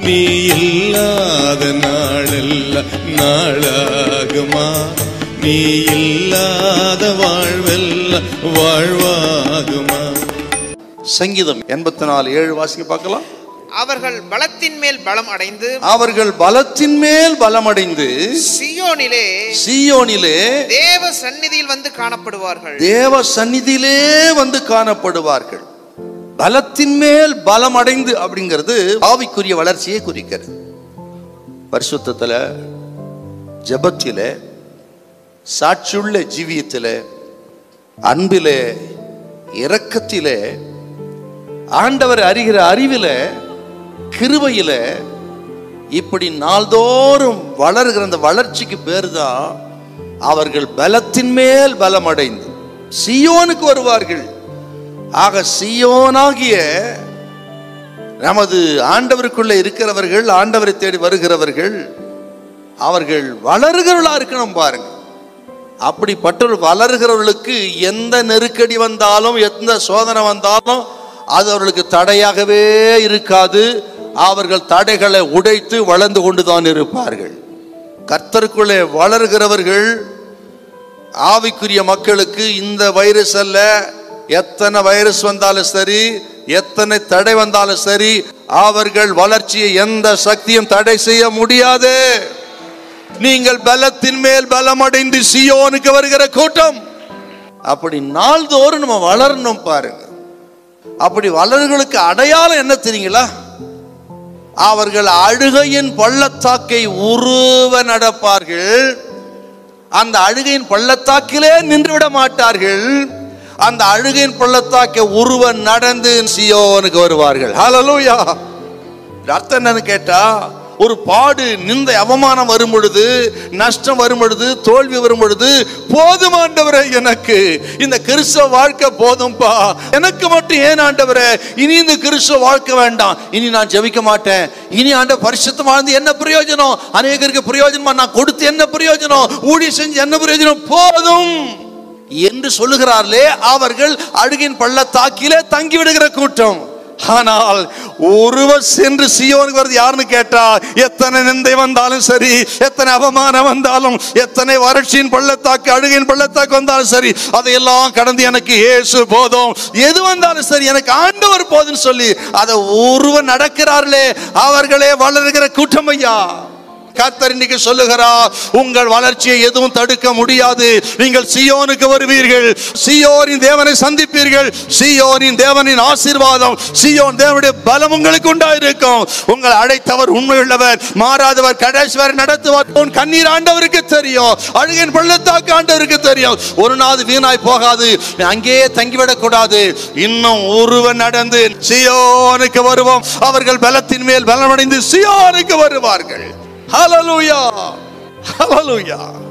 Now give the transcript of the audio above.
நீ இல்லாத நாளெல்லாம் நாளாகுமா நீ இல்லாத வாழ்வெல்லாம் வாழ்வாகுமா சங்கீதம் எண்பத்தி நாலு ஏழு வாசிக்க பார்க்கலாம் அவர்கள் பலத்தின் மேல் பலம் அடைந்து அவர்கள் பலத்தின் மேல் பலமடைந்து சியோனிலே சீயோனிலே தேவ சந்நிதியில் வந்து காணப்படுவார்கள் தேவ சந்நிதியிலே வந்து காணப்படுவார்கள் பலத்தின் மேல் பலம் அடைந்து அப்படிங்கிறது ஆவிக்குரிய வளர்ச்சியை குறிக்கிறது பரிசுத்தத்துல ஜெபத்திலே சாட்சியுள்ள ஜீவியத்திலே அன்பிலே இரக்கத்திலே ஆண்டவர் அறிகிற அறிவிலே கிருபையிலே இப்படி நாள்தோறும் வளர்கிற அந்த வளர்ச்சிக்கு பேர் தான் அவர்கள் பலத்தின் மேல் பலமடைந்து சியோனுக்கு வருவார்கள் ஆக சியோனாகிய நமது ஆண்டவருக்குள்ள இருக்கிறவர்கள் ஆண்டவரை தேடி வருகிறவர்கள் அவர்கள் வளர்கிறவர்களா இருக்கணும் பாருங்க அப்படிப்பட்டவர்கள் வளர்கிறவர்களுக்கு எந்த நெருக்கடி வந்தாலும் எந்த சோதனை வந்தாலும் அது அவர்களுக்கு தடையாகவே இருக்காது அவர்கள் தடைகளை உடைத்து வளர்ந்து கொண்டுதான் இருப்பார்கள் கர்த்தருக்குள்ளே வளர்கிறவர்கள் ஆவிக்குரிய மக்களுக்கு இந்த வைரஸ் அல்ல எத்தனை வைரஸ் வந்தாலும் சரி எத்தனை தடை வந்தாலும் சரி அவர்கள் வளர்ச்சியை எந்த சக்தியும் தடை செய்ய முடியாது நீங்கள் பலத்தின் மேல் பலமடைந்து சியோனுக்கு வருகிற கூட்டம் அப்படி நாள்தோறும் நம்ம வளரணும் பாருங்க அப்படி வளர்களுக்கு அடையாளம் என்ன தெரியுங்களா அவர்கள் அழுகையின் பள்ளத்தாக்கை உருவ நடப்பார்கள் அந்த அழுகையின் பள்ளத்தாக்கிலே நின்று விட மாட்டார்கள் அந்த அழுகையின் பள்ளத்தாக்கை உருவ நடந்து சியோனுக்கு வருவார்கள் ஹalleluya அர்த்தம் என்னன்னு கேட்டா ஒரு பாடு நிந்த அவமானம் வரும் பொழுது நஷ்டம் வரும் பொழுது தோல்வி வரும் பொழுது போதும் ஆண்டவரே எனக்கு இந்த கிறிஸ்தவ வாழ்க்கை போதும்பா எனக்கு மட்டும் ஏன் ஆண்டவரே இனி இந்த கிறிஸ்தவ வாழ்க்கை வேண்டாம் இனி நான் ஜெபிக்க மாட்டேன் இனி ஆண்ட பரிசுத்தம் வாழ்ந்து என்ன பிரயோஜனம் அநேகருக்கு பிரயோஜனமா நான் கொடுத்து என்ன பிரயோஜனம் ஊழியம் செஞ்சு என்ன பிரயோஜனம் போதும் என்று சொல்லுகிறார்களே அவர்கள் அழுகின் பள்ளத்தாக்கிலே தங்கி விடுகிற கூட்டம் ஆனால் ஒருவர் சென்று சியோனுக்கு வருது யாருன்னு கேட்டா எத்தனை நிந்தை வந்தாலும் சரி எத்தனை அவமானம் வந்தாலும் எத்தனை வறட்சியின் பள்ளத்தாக்கு அழுகையின் பள்ளத்தாக்கு வந்தாலும் சரி அதையெல்லாம் கடந்து எனக்கு இயேசு போதும் எது வந்தாலும் சரி எனக்கு ஆண்டவர் போதும்னு சொல்லி அதை ஒருவர் நடக்கிறார்களே அவர்களே வளர்கிற கூட்டம் ஐயா கர்த்தர் இன்னைக்கு சொல்லுகிறார் உங்கள் வளர்ச்சியை எதுவும் தடுக்க முடியாது நீங்கள் சியோனுக்கு வருவீர்கள் சியோனின் தேவனை சந்திப்பீர்கள் சியோனின் தேவனின் ஆசீர்வாதம் சியோன் தேவனுடைய பலம் உங்களுக்கு உண்டாயிருக்கும் உங்கள் அழைத்தவர் உண்மையுள்ளவர் மாறாதவர் கடைசி வரை நடத்துவார் உன் கண்ணீர் ஆண்டவருக்கு தெரியும் அழுகின் பள்ளத்தாக்கு ஆண்டவருக்கு தெரியும் ஒரு நாள் வீணாய் போகாது நீ அங்கேயே தங்கிவிடக் கூடாது இன்னும் ஒருவன் நடந்து சியோனுக்கு வருவோம் அவர்கள் பலத்தின் மேல் பலமடைந்து சியோனுக்கு வருவார்கள் ஹalleluya ஹalleluya